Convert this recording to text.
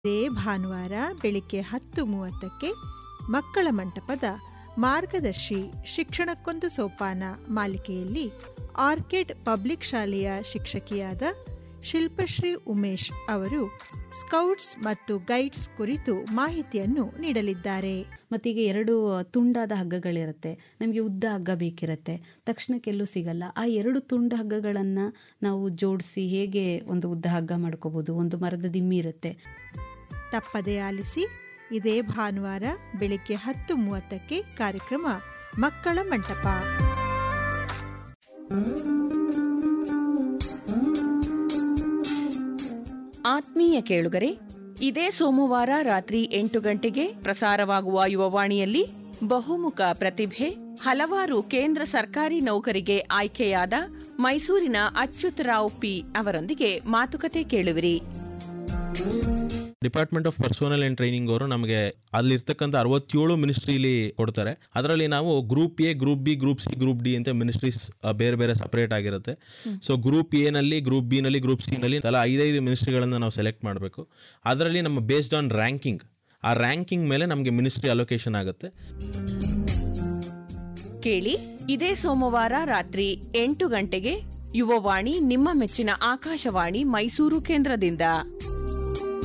ಇದೇ ಭಾನುವಾರ ಬೆಳಿಗ್ಗೆ ಹತ್ತು ಮೂವತ್ತಕ್ಕೆ ಮಕ್ಕಳ ಮಂಟಪದ ಮಾರ್ಗದರ್ಶಿ ಶಿಕ್ಷಣಕ್ಕೊಂದು ಸೋಪಾನ ಮಾಲಿಕೆಯಲ್ಲಿ ಆರ್ಕಿಡ್ ಪಬ್ಲಿಕ್ ಶಾಲೆಯ ಶಿಕ್ಷಕಿಯಾದ ಶಿಲ್ಪಶ್ರೀ ಉಮೇಶ್ ಅವರು ಸ್ಕೌಟ್ಸ್ ಮತ್ತು ಗೈಡ್ಸ್ ಕುರಿತು ಮಾಹಿತಿಯನ್ನು ನೀಡಲಿದ್ದಾರೆ ಮತ್ತೀಗ ಎರಡು ತುಂಡಾದ ಹಗ್ಗಗಳಿರುತ್ತೆ ನಮಗೆ ಉದ್ದ ಹಗ್ಗ ಬೇಕಿರುತ್ತೆ ತಕ್ಷಣಕ್ಕೆಲ್ಲೂ ಸಿಗಲ್ಲ ಆ ಎರಡು ತುಂಡು ಹಗ್ಗಗಳನ್ನು ನಾವು ಜೋಡಿಸಿ ಹೇಗೆ ಒಂದು ಉದ್ದ ಹಗ್ಗ ಮಾಡ್ಕೋಬೋದು ಒಂದು ಮರದ ದಿಮ್ಮಿ ಇರುತ್ತೆ ತಪ್ಪದೆ ಆಲಿಸಿ ಇದೇ ಭಾನುವಾರ ಬೆಳಿಗ್ಗೆ ಹತ್ತು ಮೂವತ್ತಕ್ಕೆ ಕಾರ್ಯಕ್ರಮ ಮಕ್ಕಳ ಮಂಟಪ ಆತ್ಮೀಯ ಕೇಳುಗರೆ ಇದೇ ಸೋಮವಾರ ರಾತ್ರಿ ಎಂಟು ಗಂಟೆಗೆ ಪ್ರಸಾರವಾಗುವ ಯುವವಾಣಿಯಲ್ಲಿ ಬಹುಮುಖ ಪ್ರತಿಭೆ ಹಲವಾರು ಕೇಂದ್ರ ಸರ್ಕಾರಿ ನೌಕರಿಗೆ ಆಯ್ಕೆಯಾದ ಮೈಸೂರಿನ ಅಚ್ಯುತರಾವ್ ಪಿ ಅವರೊಂದಿಗೆ ಮಾತುಕತೆ ಕೇಳುವಿರಿ department of personnel and training ಅವರು ನಮಗೆ ಅಲ್ಲಿರ್ತಕ್ಕಂಥ ಅರವತ್ತೇಳು ಮಿನಿಸ್ಟ್ರಿಲಿ ಕೊಡ್ತಾರೆ ಅದರಲ್ಲಿ ನಾವು group A group B group C group D ಅಂತ ಮಿನಿಸ್ಟ್ರೀಸ್ ಬೇರೆ ಬೇರೆ ಸಪರೇಟ್ ಆಗಿರುತ್ತೆ ಸೊ ಗ್ರೂಪ್ ಎ ನಲ್ಲಿ ಗ್ರೂಪ್ ಬಿ ನಲ್ಲಿ ಗ್ರೂಪ್ ಸಿ ನಲ್ಲಿ ತಲಾ ಐದೈದು ಮಿನಿಸ್ಟ್ರಿಗಳನ್ನು ನಾವು ಸೆಲೆಕ್ಟ್ ಮಾಡಬೇಕು ಅದರಲ್ಲಿ ನಮ್ಮ ಬೇಸ್ಡ್ ಆನ್ ರ್ಯಾಂಕಿಂಗ್ ಆ ರ್ಯಾಂಕಿಂಗ್ ಮೇಲೆ ನಮಗೆ ಮಿನಿಸ್ಟ್ರಿ ಅಲೋಕೇಶನ್ ಆಗುತ್ತೆ ಕೇಳಿ ಇದೇ ಸೋಮವಾರ ರಾತ್ರಿ ಎಂಟು ಗಂಟೆಗೆ ಯುವವಾಣಿ ನಿಮ್ಮ ಮೆಚ್ಚಿನ ಆಕಾಶವಾಣಿ ಮೈಸೂರು ಕೇಂದ್ರದಿಂದ